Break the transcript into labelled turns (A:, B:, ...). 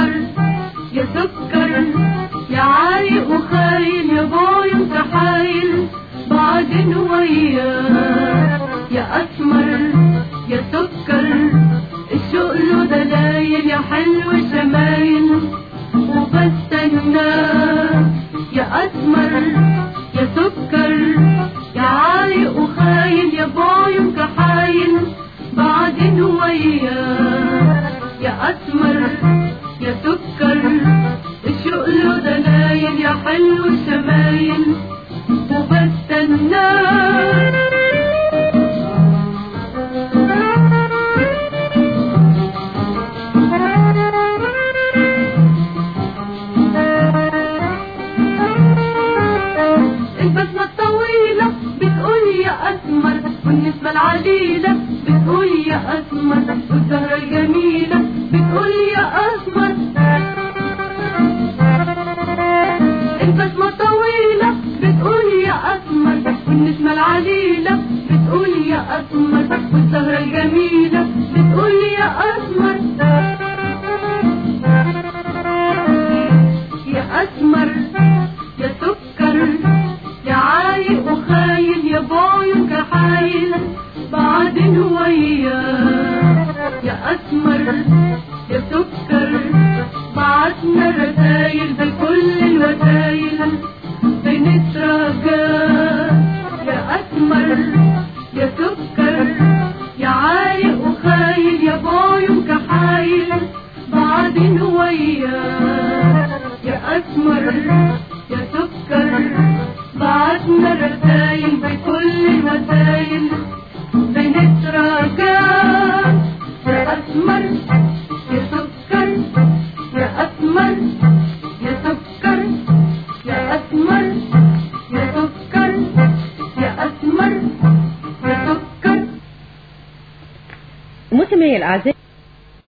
A: اسمر يا سكر يا عايق وخاين يا باي انت حايل بعدين وياك يا اسمر يا سكر الشوق له دلايل يا حلو شمايل وبستناك يا اسمر يا سكر يا عايق وخاين يا باي انت حايل بعدين وياك يا اسمر يا سكر الشوق له دلايل يا حلو شمايل وبستناك البسمة الطويلة بتقول يا أسمر والنسبة العليلة بتقول يا أسمر والزهرة الجميلة بتقول يا أسمر البسمة الطويلة بتقول يا أسمر والنسمة العليلة بتقول يا أسمر والزهرة الجميلة بتقول يا أسمر يا أسمر يا سكر يا عايق وخاين يا باين كحايل بعدين وياك يا أسمر يا سكر بعتنا رسايل بكل الوسايل بنتراجع يا أسمر يا سكر يا عايق وخاين يا باين كحايل بعدين وياك يا أسمر يا سكر بعتنا رسايل بكل الوسايل بنتراجع يا أسمر يا سكر يا أسمر يا سكر يا أسمر يا سكر يا أسمر يا سكر
B: مستمعي الأعزاء